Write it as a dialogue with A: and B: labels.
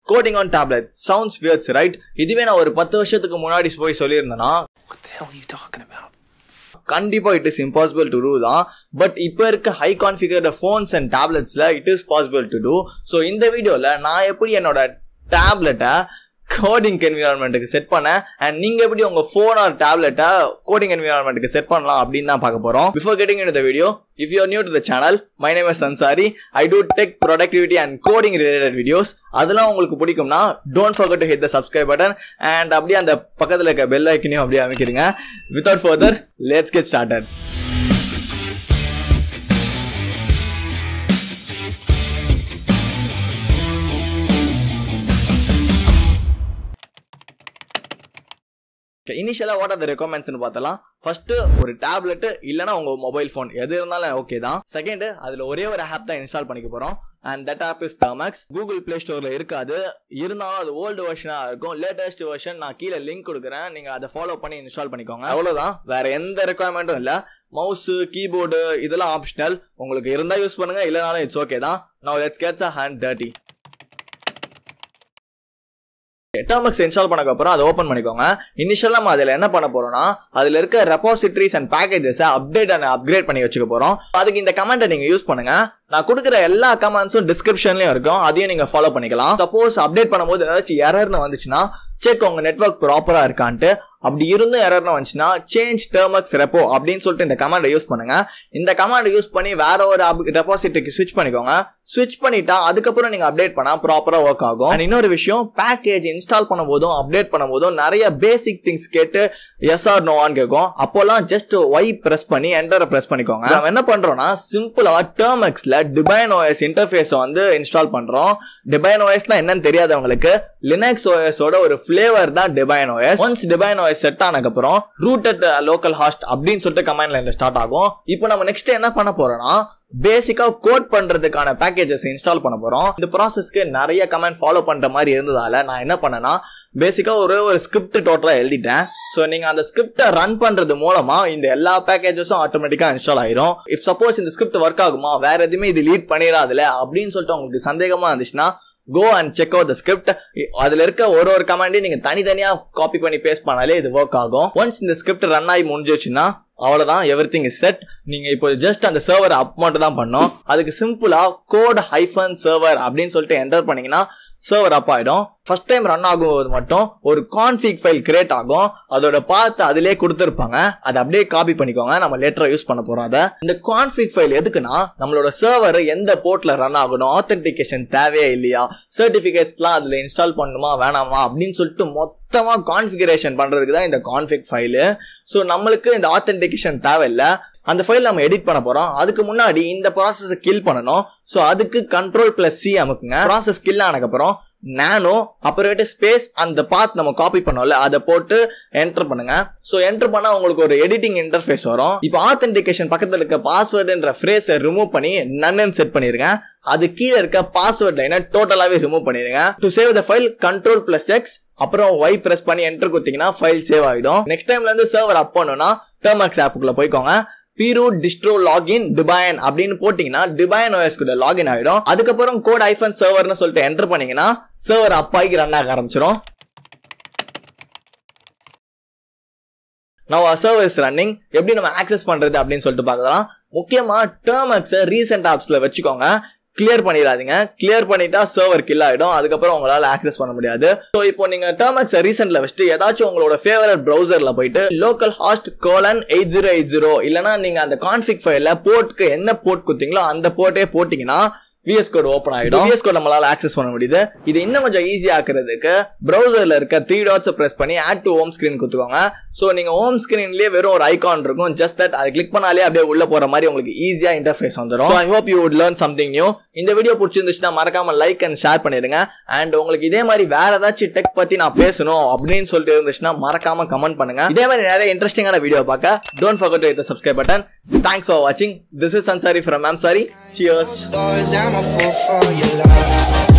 A: Coding on tablet sounds weird right இதுவே நான் ஒரு பத்து வருஷத்துக்கு முன்னாடி போய் சொல்லியிருந்தேன்னா
B: What the hell are you talking about?
A: கண்டிப்பா it is impossible to do தான் பட் இப்போ இருக்க ஹை கான்ஃபிகர்டு ஃபோன்ஸ் அண்ட் டேப்லெட்ஸில் it is possible to do so இந்த வீடியோவில் நான் எப்படி என்னோட டேப்லெட்டை கோடிங் என்விரான்மெண்ட்டுக்கு செட் பண்ணேன் அண்ட் நீங்கள் எப்படி உங்கள் ஃபோன் ஆர் டேப்லெட்டை கோடிங் என்விரான்மெண்ட்டுக்கு செட் பண்ணலாம் அப்படின்னு தான் பார்க்க போகிறோம் before getting in the video if you new to the channel my name is Ansari I do tech productivity and coding related videos அதெல்லாம் உங்களுக்கு பிடிக்கும்னா don't forget to hit the subscribe button and அப்படியே அந்த பக்கத்தில் இருக்க பெல் ஐக்கனையும் அப்படியே அமைக்கிறீங்க without further let's get started இனிஷியலாக வாட் ஆர் த ரெக்குவயர்மெண்ட்ஸ்னு பார்த்தலாம் ஃபர்ஸ்ட் ஒரு டேப்லெட் இல்லைனா உங்க மொபைல் ஃபோன் எது இருந்தாலும் ஓகே தான் செகண்ட் அதுல ஒரே ஒரு ஆப் தான் இன்ஸ்டால் பண்ணிக்க போறோம் and that app is Termux Google Play ஸ்டோர்ல இருக்காது இருந்தாலும் அது ஓல்டு வெர்ஷனா இருக்கும் லேட்டஸ்ட் வெர்ஷன் நான் கீழே லிங்க் கொடுக்குறேன் நீங்க அதை ஃபாலோ பண்ணி இன்ஸ்டால் பண்ணிக்கோங்க அவ்வளவுதான் வேற எந்த ரெக்குவயர்மெண்ட்டும் இல்ல மவுஸ் கீபோர்டு இதெல்லாம் ஆப்ஷனல் உங்களுக்கு இருந்தா யூஸ் பண்ணுங்க இல்லைனாலும் இட்ஸ் ஓகே தான் நான் let's gets a hand dirty எட்டாமக்ஸ் இன்ஸ்டால் பண்ணக்கு அப்புறம் அதை ஓப்பன் பண்ணிக்கோங்க இனிஷியல் நம்ம அதில் என்ன பண்ண போறோம்னா அதில் இருக்க ரெபாசிட்டரிஸ் அண்ட் பேக்கேஜஸை அப்டேட் அண்ட் அப்கிரேட் பண்ணி வச்சுக்க போறோம் அதுக்கு இந்த கமெண்ட்டை நீங்க யூஸ் பண்ணுங்க நான் கொடுக்குற எல்லா கமெண்ட்ஸும் டிஸ்கிரிப்ஷன்லயும் இருக்கும் அதையும் நீங்க ஃபாலோ பண்ணிக்கலாம் சப்போஸ் அப்டேட் பண்ணும்போது ஏதாச்சும் எரர்னு வந்துச்சுன்னா செக் உங்க நெட்ஒர்க் ப்ராப்பரா இருக்கான்ட்டு அப்படி இருந்தும் எரர்னு வந்துச்சுன்னா சேஞ்ச் டேர்மக்ஸ் ரெப்போ அப்படின்னு சொல்லிட்டு இந்த கமாண்டை யூஸ் பண்ணுங்க இந்த கமாண்டை யூஸ் பண்ணி வேற ஒரு டெபாசிட்டுக்கு ஸ்விட்ச் பண்ணிக்கோங்க ஸ்விட்ச் பண்ணிட்டா அதுக்கப்புறம் நீங்க அப்டேட் பண்ணா ப்ராப்பரா ஒர்க் ஆகும் And இன்னொரு விஷயம் பேக்கேஜ் இன்ஸ்டால் பண்ணும்போதும் அப்டேட் பண்ணும்போதும் நிறைய பேசிக் திங்ஸ் கேட்டு எஸ் ஆர் நோவான்னு கேட்கும் அப்போல்லாம் ஜஸ்ட் ஒய் பிரஸ் பண்ணி என்டரை பிரஸ் பண்ணிக்கோங்க நம்ம என்ன பண்றோம்னா சிம்பிளா டேர்மெக்ஸ்ல டிபைன் ஓஎஸ் இன்டர்ஃபேஸ் வந்து இன்ஸ்டால் பண்றோம் டிபைன் ஓஎஸ்னா என்னன்னு தெரியாதவங்களுக்கு லினக்ஸ் ஓஎஸோட ஒரு ஃபிளேவர் தான் Debian OS once Debian OS set ஆனதுக்கப்புறம் ரூட்டட் லோக்கல் ஹாஸ்ட் அப்படின்னு சொல்லிட்டு கமாண்ட் லைன்ல ஸ்டார்ட் ஆகும் இப்போ நம்ம நெக்ஸ்ட் என்ன பண்ண போறோம்னா பேசிக்கா கோட் பண்றதுக்கான பேக்கேஜஸ் இன்ஸ்டால் பண்ண போறோம் இந்த ப்ராசஸ்க்கு நிறைய கமெண்ட் ஃபாலோ பண்ற மாதிரி இருந்ததால நான் என்ன பண்ணேன்னா பேசிக்கா ஒரே ஒரு ஸ்கிரிப்ட் டோட்டலா எழுதிட்டேன் ஸோ நீங்க அந்த ஸ்கிரிப்டை ரன் பண்றது மூலமா இந்த எல்லா பேக்கேஜஸும் ஆட்டோமேட்டிக்கா இன்ஸ்டால் ஆயிரும் இஃப் சப்போஸ் இந்த ஸ்கிரிப்ட் ஒர்க் ஆகுமா வேற எதுவுமே இது லீட் பண்ணிடாதுல அப்படின்னு சொல்லிட்டு உங்களுக்கு சந்தேகமா இருந்துச்சுன்னா go and check out the script அதுல இருக்க ஒரு ஒரு கமாண்டையும் நீங்க தனித்தனியா காப்பி பண்ணி பேஸ்ட் பண்ணாலே இது ஒர்க் ஆகும் ஒன்ஸ் இந்த ஸ்கிரிப்ட் ரன் ஆகி முடிஞ்சிச்சுன்னா அவ்வளவுதான் எவ்ரி திங் இஸ் செட் நீங்க இப்போ ஜஸ்ட் அந்த சர்வர் அப் மட்டும் தான் பண்ணோம் அதுக்கு சிம்பிளா கோட் ஹைஃபன் சர்வர் அப்படின்னு சொல்லிட்டு என்டர் பண்ணீங்கன்னா சர்வர் அப் ஆயிடும் ஃபர்ஸ்ட் டைம் ரன் ஆகும்போது மட்டும் ஒரு கான்ஃபிக் ஃபைல் கிரியேட் ஆகும் அதோட பார்த்து அதிலே கொடுத்துருப்பாங்க அதை அப்படியே காப்பி பண்ணிக்கோங்க நம்ம லேட்டரா யூஸ் பண்ண போறோம் அதை இந்த கான்ஃபிக் ஃபைல் எதுக்குன்னா நம்மளோட சர்வர் எந்த போர்ட்ல ரன் ஆகணும் ஆத்தென்டிகேஷன் தேவையா இல்லையா சர்டிபிகேட்ஸ்லாம் அதுல இன்ஸ்டால் பண்ணுமா வேணாமா அப்படின்னு சொல்லிட்டு மொத்தமா கான்ஃபிகரேஷன் பண்றதுக்கு தான் இந்த கான்ஃபிக் ஃபைலு ஸோ நம்மளுக்கு இந்த ஆத்தென்டிகேஷன் தேவையில்லை அந்த ஃபைல் நம்ம எடிட் பண்ண போறோம் அதுக்கு முன்னாடி இந்த ப்ராசஸை கில் பண்ணணும் ஸோ அதுக்கு கண்ட்ரோல் பிளஸ் சி அமுக்குங்க ப்ராசஸ் கில் ஆனதுக்கப்புறம் நானோ அப்புறமேட்டு ஸ்பேஸ் அந்த பாத் நம்ம காப்பி பண்ணோம்ல அதை போட்டு என்டர் பண்ணுங்க ஸோ என்டர் பண்ணா உங்களுக்கு ஒரு எடிட்டிங் இன்டர்ஃபேஸ் வரும் இப்போ ஆத்தென்டிகேஷன் பக்கத்தில் இருக்க பாஸ்வேர்டுன்ற ஃப்ரேஸை ரிமூவ் பண்ணி நன்னு செட் பண்ணிருங்க அது கீழே இருக்க பாஸ்வேர்ட் லைனை டோட்டலாகவே ரிமூவ் பண்ணிருங்க to save the file control plus X அப்புறம் ஒய் பிரஸ் பண்ணி என்டர் கொடுத்தீங்கன்னா ஃபைல் சேவ் ஆகிடும் நெக்ஸ்ட் டைம்ல இருந்து சர்வர் அப் பண்ணணும்னா டர்மாக்ஸ் ஆப்புக்குள்ள போய்க்கோங்க பீரூ டிஸ்ட்ரோ லாகின் டிபைன் அப்படின்னு போட்டீங்கன்னா டிபைன் ஓஎஸ் கூட லாகின் ஆயிடும் அதுக்கப்புறம் கோட் ஐஃபன் சர்வர்னு சொல்லிட்டு என்டர் பண்ணீங்கன்னா சர்வர் அப்பாய்க்கு ரன் ஆக ஆரம்பிச்சிடும் நம்ம சர்வர் இஸ் ரன்னிங் எப்படி நம்ம ஆக்சஸ் பண்றது அப்படின்னு சொல்லிட்டு பார்க்கலாம் முக்கியமா டேர்மக்ஸை ரீசெண்ட் ஆப்ஸ்ல வச்சுக்கோங்க கிளியர் பண்ணிடாதீங்க கிளியர் பண்ணிட்டா சர்வர் கில் ஆயிடும் அதுக்கப்புறம் உங்களால ஆக்சஸ் பண்ண முடியாது ஸோ இப்போ நீங்க டேர்மக்ஸ் ரீசெண்ட்ல வச்சுட்டு ஏதாச்சும் உங்களோட ஃபேவரட் ப்ரௌசர்ல போயிட்டு local host colon eight zero eight zero இல்லைனா நீங்க அந்த கான்ஃபிக் ஃபைல போர்ட்க்கு என்ன போர்ட் குத்தீங்களோ அந்த போர்ட்டே போட்டீங்கன்னா விஎஸ் கோட் ஓப்பன் ஆயிடும் விஎஸ் கோட் நம்மளால ஆக்சஸ் பண்ண முடியுது இது இன்னும் கொஞ்சம் ஈஸி ஆக்குறதுக்கு ப்ரௌசர்ல இருக்க த்ரீ டாட்ஸ் பிரஸ் பண்ணி ஆட் டு ஹோம் ஸ்கிரீன் குத்துக்கோங்க ஸோ நீங்க ஹோம் ஸ்கிரீன்லயே வெறும் ஒரு ஐகான் இருக்கும் ஜஸ்ட் தட் அதை கிளிக் பண்ணாலே அப்படியே உள்ள போற மாதிரி உங்களுக்கு ஈஸியா இன்டர்ஃபேஸ் வந்துடும் I hope you would learn something new இந்த வீடியோ பிடிச்சிருந்துச்சுன்னா மறக்காம லைக் அண்ட் ஷேர் பண்ணிருங்க அண்ட் உங்களுக்கு இதே மாதிரி வேற ஏதாச்சும் டெக் பத்தி நான் பேசணும் அப்படின்னு சொல்லிட்டு இருந்துச்சுன்னா மறக்காம கமெண்ட் பண்ணுங்க இதே மாதிரி நிறைய இன்ட்ரெஸ்டிங்கான வீடியோ பார்க்க don't forget to hit the subscribe button thanks for வாட்சிங் திஸ் இஸ் அன்சாரி ஃப்ரம் மேம் சாரி cheers
C: Stars, I'm a fool for your love.